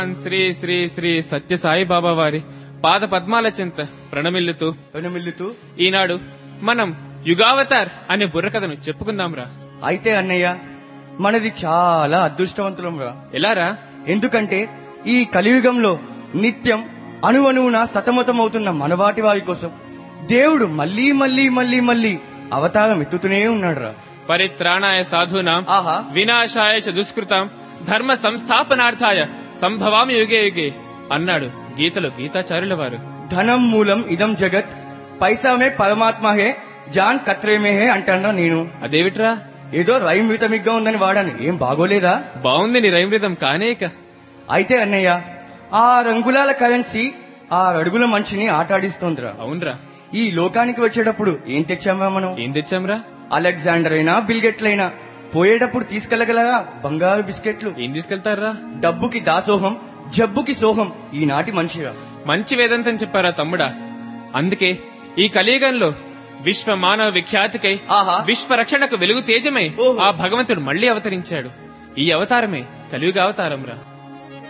శ్రీ శ్రీ శ్రీ సత్య సాయిబాబా వారి పాద పద్మాల చింత ప్రణమిల్లుతూ వెనుమిల్లుతూ ఈనాడు మనం యుగావతార్ అనే బుర్రకథను చెప్పుకుందాంరా అయితే అన్నయ్య మనది చాలా అదృష్టవంతులం రా ఎలారా ఎందుకంటే ఈ కలియుగంలో నిత్యం అణువణువున సతమతమవుతున్న మనవాటి వారి కోసం దేవుడు మళ్ళీ మళ్ళీ మళ్ళీ మళ్ళీ అవతారం ఎత్తుతూనే ఉన్నాడు రా పరిత్రాణాయ సాధూనాం ఆహా వినాశాయ చ దుష్కృతాం ధర్మ సంస్థాపనార్థాయ సంభవామి యుగే యుగే అన్నాడు గీతలో గీతాచార్యుల వారు ధనం మూలం ఇదం జగత్ పైసామే పరమాత్మ హే జాన్ కత్రేమే హే అంటాడా నేను అదేమిట్రా ఏదో రైమ్ విటమిగ్గా ఉందని వాడాను ఏం బాగోలేదా బాగుంది నీ రైమృతం కానేక అయితే అన్నయ్య ఆ రంగులాల కరెన్సీ ఆ అడుగుల మనిషిని ఆటాడిస్తోందిరా అవునరా ఈ లోకానికి వచ్చేటప్పుడు ఏం తెచ్చామా మనం ఏం తెచ్చాంరా అలెగ్జాండర్ అయినా బిల్గెట్లైనా పోయేటప్పుడు తీసుకెళ్లగలరా బంగారు బిస్కెట్లు ఏం తీసుకెళ్తారా డబ్బుకి దాసోహం జబ్బుకి సోహం ఈనాటి మనిషిరా మంచి వేదంతం చెప్పారా తమ్ముడా అందుకే ఈ కలియుగంలో విశ్వ మానవ విఖ్యాతికై ఆహా విశ్వ రక్షణకు వెలుగు తేజమై ఓహో. ఆ భగవంతుడు మళ్ళీ అవతరించాడు ఈ అవతారమే కలియుగ అవతారం రా